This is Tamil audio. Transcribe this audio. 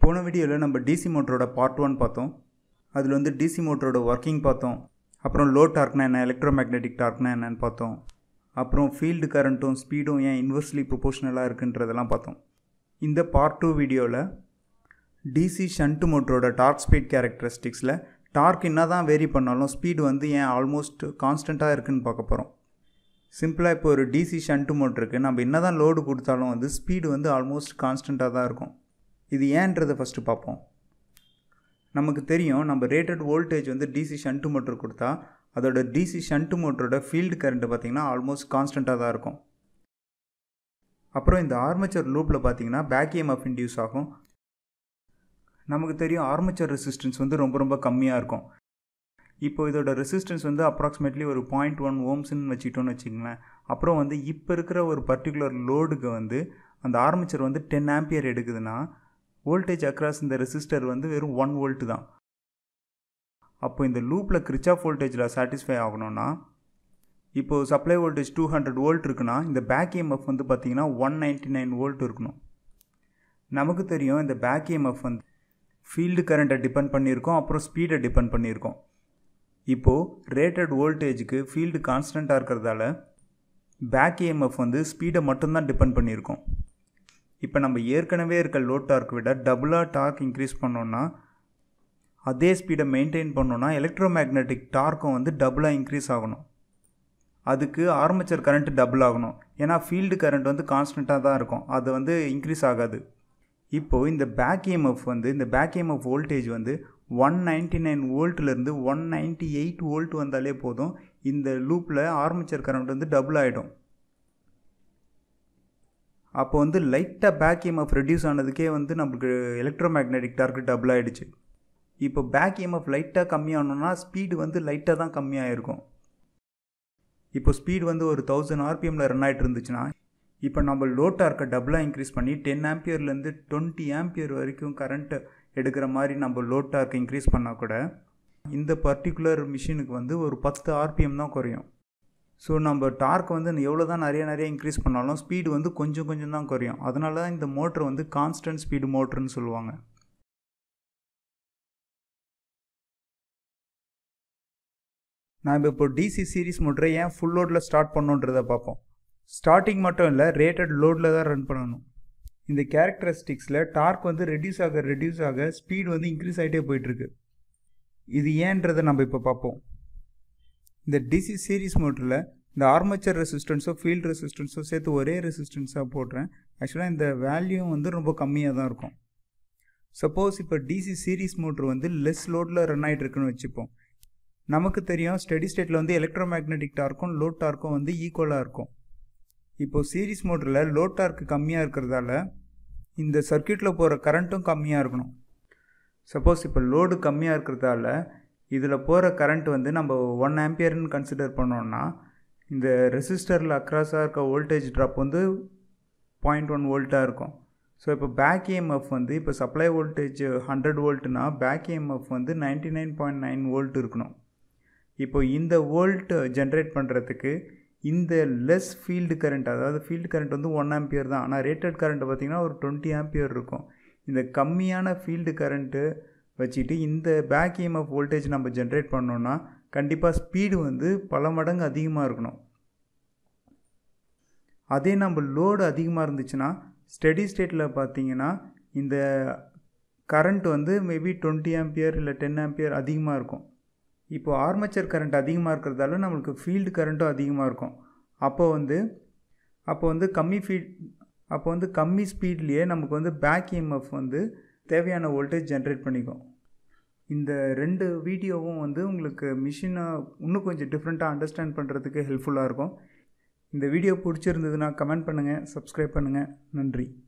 போன வீடியோவில் நம்ம டிசி மோட்டரோட பார்ட் ஒன் பார்த்தோம் அதில் வந்து டிசி மோட்டரோட ஒர்க்கிங் பார்த்தோம் அப்புறம் லோ டார்க்னா என்ன எலக்ட்ரோ மேக்னெட்டிக் டார்க்னா என்னன்னு பார்த்தோம் அப்புறம் ஃபீல்டு கரண்ட்டும் ஸ்பீடும் ஏன் இன்வெர்ஸ்லி ப்ரொபோஷனலாக இருக்குன்றதெல்லாம் பார்த்தோம் இந்த பார்ட் டூ வீடியோவில் டிசி ஷண்ட் மோட்டரோட டார்க் ஸ்பீட் கேரக்டரிஸ்டிக்ஸில் டார்க் என்ன தான் வேரி பண்ணாலும் ஸ்பீடு வந்து ஏன் ஆல்மோஸ்ட் கான்ஸ்டண்ட்டாக இருக்குன்னு பார்க்க போகிறோம் சிம்பிளாக இப்போ ஒரு டிசி ஷண்ட் மோட்டருக்கு நம்ம என்ன தான் லோடு கொடுத்தாலும் வந்து ஸ்பீடு வந்து ஆல்மோஸ்ட் கான்ஸ்டண்ட்டாக தான் இருக்கும் இது ஏன்றதை ஃபஸ்ட்டு பார்ப்போம் நமக்கு தெரியும் நம்ம ரேட்டட் வோல்டேஜ் வந்து டிசி ஷண்ட் மோட்டர் கொடுத்தா அதோட டிசி ஷண்ட் மோட்டரோட ஃபீல்டு கரண்ட்டு பார்த்திங்கன்னா ஆல்மோஸ்ட் கான்ஸ்டண்ட்டாக தான் இருக்கும் அப்புறம் இந்த ஆர்மேச்சர் லூப்பில் பார்த்தீங்கன்னா பேக் EMF இன்டியூஸ் ஆகும் நமக்கு தெரியும் ஆர்மேச்சர் ரெசிஸ்டன்ஸ் வந்து ரொம்ப ரொம்ப கம்மியாக இருக்கும் இப்போ இதோட ரெசிஸ்டன்ஸ் வந்து அப்ராக்சிமேட்லி ஒரு பாயிண்ட் ஒன் ஓம்ஸ்ன்னு வச்சுக்கிட்டோன்னு வச்சுக்கங்களேன் அப்புறம் வந்து இப்போ இருக்கிற ஒரு பர்டிகுலர் லோடுக்கு வந்து அந்த ஆர்மேச்சர் வந்து டென் ஆம்பியர் எடுக்குதுன்னா வோல்டேஜ் அக்ராஸ் இந்த ரெசிஸ்டர் வந்து வெறும் ஒன் வோல்ட் தான் அப்போ இந்த லூப்பில் கிரிச்சாஃப் வோல்டேஜில் சாட்டிஸ்ஃபை ஆகணும்னா இப்போது supply voltage two hundred volt இருக்குன்னா இந்த பேக் EMF வந்து பார்த்திங்கன்னா ஒன் நைன்ட்டி நைன் வோல்ட் இருக்கணும் நமக்கு தெரியும் இந்த பேக் EMF வந்து ஃபீல்டு கரண்ட்டை டிபெண்ட் பண்ணியிருக்கோம் அப்புறம் ஸ்பீடை டிபெண்ட் பண்ணியிருக்கோம் இப்போது ரேட்டட் வோல்டேஜுக்கு ஃபீல்டு கான்ஸ்டண்ட்டாக இருக்கிறதால பேக் EMF வந்து ஸ்பீடை மட்டும்தான் டிபெண்ட் பண்ணியிருக்கோம் இப்போ நம்ம ஏற்கனவே இருக்க லோ டார்க் விட டபுளாக டார்க் இன்க்ரீஸ் பண்ணோன்னா அதே ஸ்பீடை மெயின்டைன் பண்ணோன்னா எலக்ட்ரோ மேக்னெட்டிக் டார்க்கும் வந்து டபுளாக இன்க்ரீஸ் ஆகணும் அதுக்கு ஆர்மேச்சர் கரண்ட் டபுள் ஆகணும் ஏன்னா ஃபீல்டு கரண்ட் வந்து கான்ஸ்டண்ட்டாக தான் இருக்கும் அது வந்து இன்க்ரீஸ் ஆகாது இப்போது இந்த பேக் EMF வந்து இந்த பேக் EMF வோல்டேஜ் வந்து ஒன் நைன்ட்டி நைன் வோல்ட்லேருந்து ஒன் நைன்ட்டி எயிட் வோல்ட் வந்தாலே போதும் இந்த லூப்பில் ஆர்மேச்சர் கரண்ட் வந்து டபுள் ஆகிடும் அப்போ வந்து லைட்டாக பேக் EMF ரெடியூஸ் ஆனதுக்கே வந்து நம்மளுக்கு எலக்ட்ரோ மேக்னெட்டிக் டார்க்கு டபுள் ஆகிடுச்சு இப்போ பேக் EMF லைட்டாக கம்மியாகணும்னா ஸ்பீடு வந்து லைட்டாக தான் கம்மியாக இருக்கும் இப்போ ஸ்பீடு வந்து ஒரு தௌசண்ட் ஆர்பிஎம்மில் ரன் ஆகிட்டு இருந்துச்சுன்னா இப்போ நம்ம லோ டார்க்கை டபுளாக இன்க்ரீஸ் பண்ணி டென் ஆம்பியர்லேருந்து டுவெண்ட்டி ஆம்பியர் வரைக்கும் கரண்ட்டு எடுக்கிற மாதிரி நம்ம லோ டார்க் இன்க்ரீஸ் பண்ணால் கூட இந்த பர்டிகுலர் மிஷினுக்கு வந்து ஒரு பத்து ஆர்பிஎம் தான் குறையும் ஸோ நம்ம டார்க் வந்து எவ்வளோ தான் நிறைய நிறைய இன்க்ரீஸ் பண்ணாலும் ஸ்பீடு வந்து கொஞ்சம் கொஞ்சம் தான் குறையும் அதனால தான் இந்த மோட்ரு வந்து கான்ஸ்டன்ட் ஸ்பீடு மோட்ருன்னு சொல்லுவாங்க நாம் இப்போ டிசி சீரிஸ் மோட்டரை ஏன் ஃபுல் லோடில் ஸ்டார்ட் பண்ணோன்றதை பார்ப்போம் ஸ்டார்டிங் மட்டும் இல்லை ரேட்டட் லோடில் தான் ரன் பண்ணணும் இந்த கேரக்டரிஸ்டிக்ஸில் டார்க் வந்து ரெடியூஸ் ஆக ரெடியூஸ் ஆக ஸ்பீடு வந்து இன்க்ரீஸ் ஆகிட்டே போயிட்டுருக்கு இது ஏன்றதை நம்ம இப்போ பார்ப்போம் இந்த டிசி சீரிஸ் மோட்டரில் இந்த ஆர்மேச்சர் ரெசிஸ்டன்ஸோ ஃபீல்ட் ரெசிஸ்டன்ஸோ சேர்த்து ஒரே ரெசிஸ்டன்ஸாக போடுறேன் ஆக்சுவலாக இந்த வேல்யூ வந்து ரொம்ப கம்மியாக தான் இருக்கும் சப்போஸ் இப்போ டிசி சீரிஸ் மோட்ரு வந்து லெஸ் லோடில் ரன் ஆகிட்டு இருக்குன்னு வச்சுப்போம் நமக்கு தெரியும் ஸ்டெடி ஸ்டேட்டில் வந்து எலக்ட்ரோ மேக்னெட்டிக் டார்க்கும் லோ டார்க்கும் வந்து ஈக்குவலாக இருக்கும் இப்போது சீரிஸ் மோட்டரில் லோ டார்க் கம்மியாக இருக்கிறதால இந்த சர்க்கியூட்டில் போகிற கரண்ட்டும் கம்மியாக இருக்கணும் சப்போஸ் இப்போ லோடு கம்மியாக இருக்கிறதால இதில் போகிற கரண்ட் வந்து நம்ம ஒன் ஆம்பியர்னு கன்சிடர் பண்ணோன்னா இந்த ரெசிஸ்டரில் அக்ராஸாக இருக்க வோல்டேஜ் ட்ராப் வந்து பாயிண்ட் ஒன் வோல்ட்டாக இருக்கும் ஸோ இப்போ பேக் EMF வந்து இப்போ சப்ளை வோல்டேஜ் ஹண்ட்ரட் வோல்ட்னா பேக் EMF வந்து ninety nine point nine volt இருக்கணும் இப்போ இந்த வோல்ட் ஜென்ரேட் பண்ணுறதுக்கு இந்த லெஸ் ஃபீல்டு கரண்ட் அதாவது ஃபீல்டு கரண்ட் வந்து ஒன் ஆம்பியர் தான் ஆனால் ரேட்டட் கரண்ட் பார்த்திங்கன்னா ஒரு டுவெண்ட்டி ஆம்பியர் இருக்கும் இந்த கம்மியான ஃபீல்டு கரண்ட்டு வச்சுட்டு இந்த பேக் EMF வோல்டேஜ் நம்ம ஜென்ரேட் பண்ணோன்னா கண்டிப்பாக ஸ்பீடு வந்து பல மடங்கு அதிகமாக இருக்கணும் அதே நம்ம லோடு அதிகமாக இருந்துச்சுன்னா ஸ்டெடி ஸ்டேட்டில் பார்த்தீங்கன்னா இந்த கரண்ட் வந்து மேபி டுவெண்ட்டி ஆம்பியர் இல்லை டென் ஆம்பியர் அதிகமாக இருக்கும் இப்போ ஆர்மேச்சர் கரண்ட் அதிகமாக இருக்கிறதால நம்மளுக்கு ஃபீல்டு கரண்ட்டும் அதிகமாக இருக்கும் அப்போ வந்து அப்போ வந்து கம்மி ஃபீட் அப்போ வந்து கம்மி ஸ்பீட்லேயே நமக்கு வந்து பேக் EMF வந்து தேவையான வோல்டேஜ் ஜென்ரேட் பண்ணிக்கும் இந்த ரெண்டு வீடியோவும் வந்து உங்களுக்கு மிஷினை இன்னும் கொஞ்சம் டிஃப்ரெண்ட்டாக அண்டர்ஸ்டாண்ட் பண்ணுறதுக்கு ஹெல்ப்ஃபுல்லாக இருக்கும் இந்த வீடியோ பிடிச்சிருந்ததுன்னா கமெண்ட் பண்ணுங்கள் சப்ஸ்கிரைப் பண்ணுங்கள் நன்றி